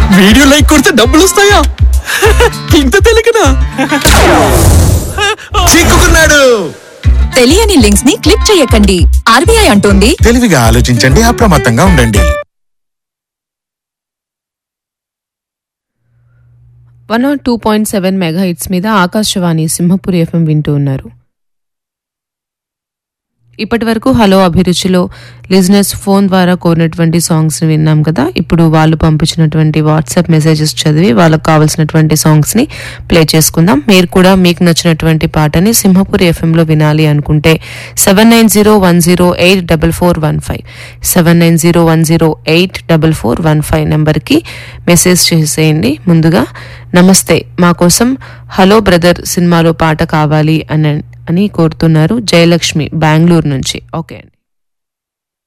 video like కొడితే డబ్బులు వస్తాయా ఇంత తెలియకనా చిక్కుకున్నాడు తెలియని లింక్స్ ని క్లిక్ చేయకండి ఆర్బీఐ అంటోంది తెలివిగా ఆలోచించండి అప్రమత్తంగా ఉండండి one nought two point seven mega hits మీద ఆకాశవాణి సింహపురి ఎఫ్ఎం వింటూ ఉన్నారు ఇప్పటి వరకు హలో అభిరుచిలో లిజినెస్ ఫోన్ ద్వారా కోరినటువంటి సాంగ్స్ని విన్నాం కదా ఇప్పుడు వాళ్ళు పంపించినటువంటి వాట్సాప్ మెసేజెస్ చదివి వాళ్ళకి కావాల్సినటువంటి సాంగ్స్ని ప్లే చేసుకుందాం మీరు కూడా మీకు నచ్చినటువంటి పాటని సింహపురి ఎఫ్ఎంలో వినాలి అనుకుంటే seven nine zero one zero eight double four one five seven nine zero one zero eight double four one five నెంబర్కి మెసేజ్ చేసేయండి ముందుగా నమస్తే మా కోసం హలో బ్రదర్ సినిమాలో పాట కావాలి అని అని కోరుతున్నారు జయలక్ష్మి బెంగళూరు నుంచి ఓకే అండి